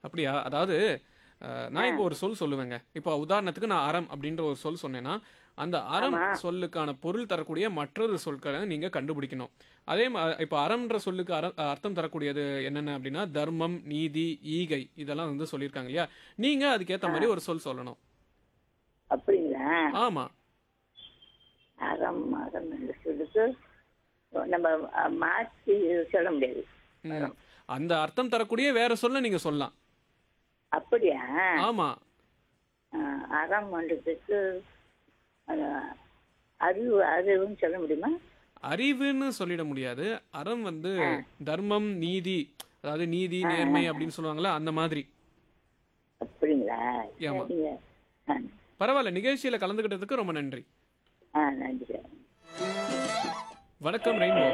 அப்படியா அதாவது அஹ், நான் இப்போ ஒரு சொல் சொல்லுவேங்க இப்போ உதாரணத்துக்கு நான் அறம் அப்படின்ற ஒரு சொல் சொன்னேன்னா அந்த அறம் ஆமா. சொல்லுக்கான பொருள் தரக்கூடிய மற்றொரு சொற்களை நீங்க கண்டுபிடிக்கணும் அதே மா- இப்போ அறம்ன்ற சொல்லுக்கு அர அர்த்தம் தரக்கூடியது என்னென்ன அப்படின்னா தர்மம் நீதி ஈகை இதெல்லாம் வந்து சொல்லியிருக்காங்க இல்லையா நீங்க அதுக்கேற்ற மாதிரி ஒரு சொல் சொல்லணும் அப்படிங்களா ஆமா அறம் அறம் என்று சொல்லிட்டு நம்ம அஹ், மாற்றி சொல்ல முடியாது ம். அந்த அர்த்தம் தரக்கூடிய வேற சொல்ல நீங்க சொல்லலாம் அப்படியா ஆமா அஹ், அறம் என்றதுக்கு அஹ், அறிவு அறிவுன்னு சொல்ல முடியுமா அறிவுன்னு சொல்லிட முடியாது அறம் வந்து தர்மம் நீதி அதாவது நீதி நேர்மை அப்படின்னு சொல்லுவாங்கல்ல அந்த மாதிரி அப்படிங்களா ஆமா. சரிங்க ஆ, பரவாயில்ல நிகழ்ச்சியில கலந்துக்கிட்டதுக்கு ரொம்ப நன்றி ஆ நன்றி சார் வணக்கம் ரெயின்போ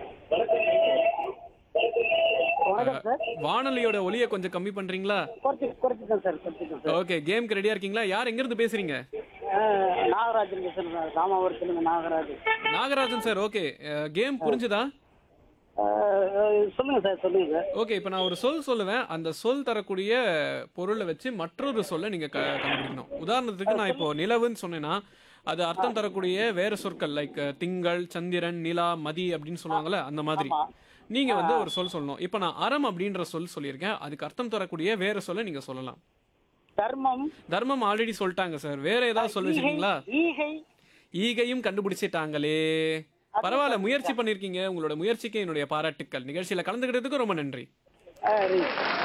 வணக்கம் சார் வானொலியோட ஒலியை கொஞ்சம் கம்மி பண்றீங்களா குறைச்சி குறைச்சிட்டேன் சார் குறைச்சிட்டேன் சார் ஓகே கேம்க்கு ரெடியா இருக்கீங்களா யார் எங்க இருந்து பேசுறீங்க அஹ், நாகராஜன் பேசுறேன் சார் ராமாவரத்துலேருந்து Nagarajan Nagarajan sir okay game புரிஞ்சுதா அஹ், சொல்லுங்க சார் சொல்லுங்க சார் ஓகே இப்போ நான் ஒரு சொல் சொல்லுவேன் அந்த சொல் தரக்கூடிய பொருளை வச்சு மற்றொரு சொல்லை நீங்க க- கண்டுபிடிக்கணும் உதாரணத்துக்கு நான் இப்போ நிலவுன்னு சொன்னேன்னா அது அர்த்தம் தரக்கூடிய வேற சொற்கள் லைக் திங்கள் சந்திரன் நிலா மதி அப்படின்னு சொல்லுவாங்கல்ல அந்த மாதிரி நீங்க வந்து ஒரு சொல் சொல்லணும் இப்போ நான் அறம் அப்படின்ற சொல் சொல்லியிருக்கேன் அதுக்கு அர்த்தம் தரக்கூடிய வேற சொல்ல நீங்க சொல்லலாம் தர்மம் தர்மம் ஆல்ரெடி சொல்லிட்டாங்க சார் வேற ஏதாவது சொல் வச்சிருக்கீங்களா ஈகை ஈகையும் கண்டுபிடிச்சிட்டாங்களே பரவாயில்ல முயற்சி பண்ணிருக்கீங்க உங்களோட முயற்சிக்கு என்னுடைய பாராட்டுக்கள் நிகழ்ச்சியில கலந்துக்கிட்டதுக்கு ரொம்ப நன்றி அஹ், ரி.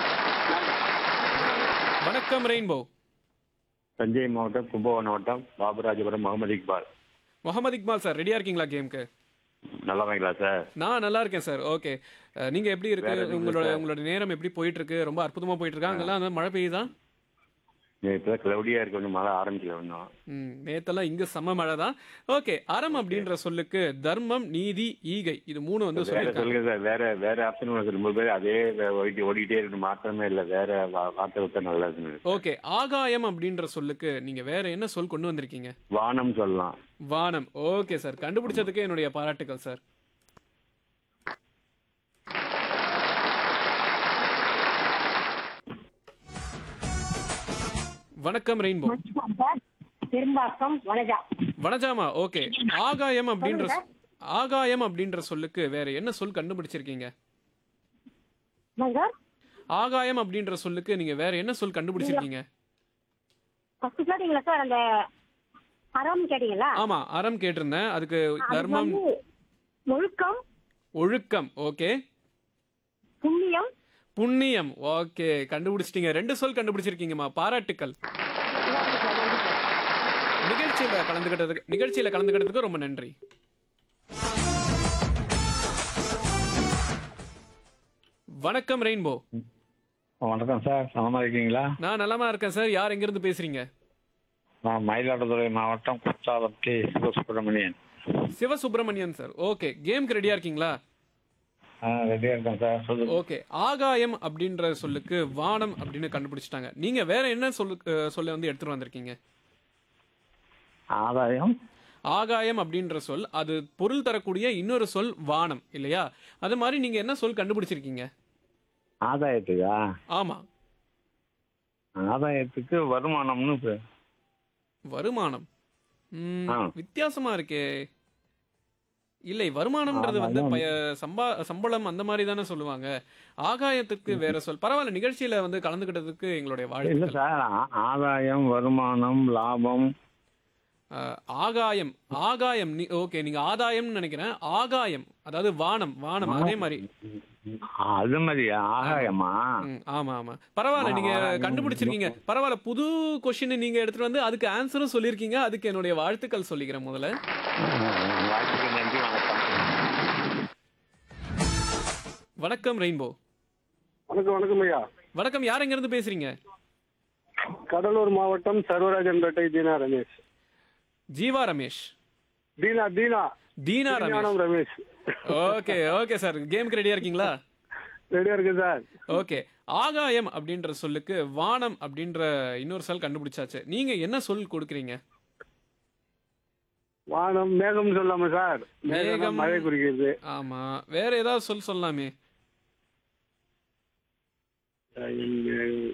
வணக்கம் ரெயின்போ தஞ்சை மாவட்டம் கும்பகோணம் மாவட்டம் பாபுராஜபுரம் முகமது இக்பால் முகமது இக்பால் சார் ரெடியா இருக்கீங்களா கேம்க்கு நல்லா வாங்களா சார் நான் நல்லா இருக்கேன் சார் ஓகே நீங்க எப்படி இருக்கு வேற எதுவும் உங்களோட இல்ல, sir. உங்களோட நேரம் எப்படி போயிட்டு இருக்கு ரொம்ப அற்புதமா போயிட்டு இருக்கா அங்கெல்லாம் வந்து மழை பெய்யுதா இப்போ கிளவுடியா இருக்கு கொஞ்சம் மழை ஆரம்பிக்கல ஒன்றும் ம் நேத்தெல்லாம் இங்க செம்ம மழை தான் ஓகே அறம் அப்படின்ற சொல்லுக்கு தர்மம் நீதி ஈகை இது மூணு வந்து வேற சொல்லியிருக்காங்க சொல்லுங்க சார் வேற வேற ஆப்ஷன் உனக்கு ரொம்ப பேர் அதே ஓடி ஓடிக்கிட்டே இருக்கு மாற்றமே இல்லை வேற வா- வார்த்தை விட்டா நல்லா இருக்குங்க ஓகே ஆகாயம் அப்படின்ற சொல்லுக்கு நீங்க வேற என்ன சொல் கொண்டு வந்திருக்கீங்க வானம் சொல்லலாம் வானம் ஓகே சார் கண்டுபிடிச்சதுக்கு என்னுடைய பாராட்டுக்கள் சார் வணக்கம் ரெயின்போ பெரும்பாக்கம் வனஜா வனஜாமா ஓகே ஆகாயம் அப்படின்ற சொ- ஆகாயம் அப்படின்ற சொல்லுக்கு வேற என்ன சொல் கண்டுபிடிச்சிருக்கீங்க சார் ஆகாயம் அப்படின்ற சொல்லுக்கு நீங்க வேற என்ன சொல் கண்டுபிடிச்சிருக்கீங்க ஃபர்ஸ்ட் கேட்டீங்களா சார் அந்த அறம் கேட்டீங்களா ஆமா அறம் கேட்டிருந்தேன் அதுக்கு அதுக்கு தர்மம் வந்து ஒழுக்கம் ஒழுக்கம் ஓகே புண்ணியம் புண்ணியம் ஓகே கண்டுபிடிச்சிட்டீங்க ரெண்டு சொல் கண்டுபிடிச்சிருக்கீங்கம்மா பாராட்டுக்கள் நன்றி சார், நன்றி சார். நிகழ்ச்சியில கலந்துக்கிட்டதுக்கு நிகழ்ச்சியில கலந்துக்கிட்டதுக்கு ரொம்ப நன்றி வணக்கம் ரெயின்போ வணக்கம் சார் நலமா இருக்கீங்களா நான் நலமா இருக்கேன் சார் யார் எங்க இருந்து பேசுறீங்க நான் மயிலாடுதுறை மாவட்டம் குற்றாலத்தி சிவசுப்பிரமணியன் சிவசுப்பிரமணியன் சார் ஓகே கேம்க்கு ரெடியா இருக்கீங்களா ஆ ரெடியா இருக்கேன் சார் சொல்லுங்க ஓகே ஆகாயம் அப்படின்ற சொல்லுக்கு வானம் அப்படின்னு கண்டுபிடிச்சிட்டாங்க நீங்க வேற என்ன சொல்லு அஹ், சொல்ல வந்து எடுத்துட்டு வந்திருக்கீங்க ஆதாயம் ஆகாயம் அப்படின்ற சொல் அது பொருள் தரக்கூடிய இன்னொரு சொல் வானம் இல்லையா அது மாதிரி நீங்க என்ன சொல் கண்டுபிடிச்சிருக்கீங்க ஆதாயத்துக்கா ஆமா ஆதாயத்துக்கு வருமானம்னு பே- வருமானம் ம், ஆ. வித்தியாசமா இருக்கே இல்லை வருமானம்ன்றது வந்து ஆமாம். பய- சம்பா சம்பளம் அந்த மாதிரி தானே சொல்லுவாங்க ஆகாயத்துக்கு வேற சொல் பரவாயில்ல நிகழ்ச்சியில வந்து கலந்துக்கிட்டதுக்கு எங்களுடைய இல்ல வாழ்த்துக்கள் சார் ஆ- ஆதாயம் வருமானம் லாபம் அஹ், ஆகாயம் ஆகாயம் நீ ஓகே நீங்க ஆதாயம்னு நினைக்கிறேன் ஆகாயம் அதாவது வானம் வானம் அதே மாதிரி அது மாதிரி ஆகாயமா ம், ஆமா ஆமா பரவாயில்ல நீங்க ஆகாயம். கண்டுபிடிச்சிருக்கீங்க பரவாயில்ல புது கொஸ்டின் நீங்க எடுத்துட்டு வந்து அதுக்கு ஆன்சரும் சொல்லியிருக்கீங்க அதுக்கு என்னுடைய வாழ்த்துக்கள் சொல்லிக்கிறேன் முதல்ல வாழ்த்துக்கு நன்றி வணக்கம் வணக்கம் ரெயின்போ வணக்கம் வணக்கம் ஐயா வணக்கம் யார் எங்க இருந்து பேசுறீங்க கடலூர் மாவட்டம் சர்வராஜன்பேட்டை தீனா ரமேஷ் ஜீவா ரமேஷ் தீனா தீனா தீனா ரமேஷ் ஞானம் ரமேஷ் ஓகே ஓகே சார் கேமுக்கு ரெடியா இருக்கீங்களா ரெடியா இருக்கு சார் ஓகே ஆகாயம் அப்படின்ற சொல்லுக்கு வானம் அப்படின்ற இன்னொரு சொல் கண்டுபிடிச்சாச்சு நீங்க என்ன சொல் கொடுக்குறீங்க வானம் மேகம் சொல்லாம சார் மேகம் மேகம். மழை குறிக்கிறது ஆமா வேற ஏதாவது சொல் சொல்லலாமே அஹ்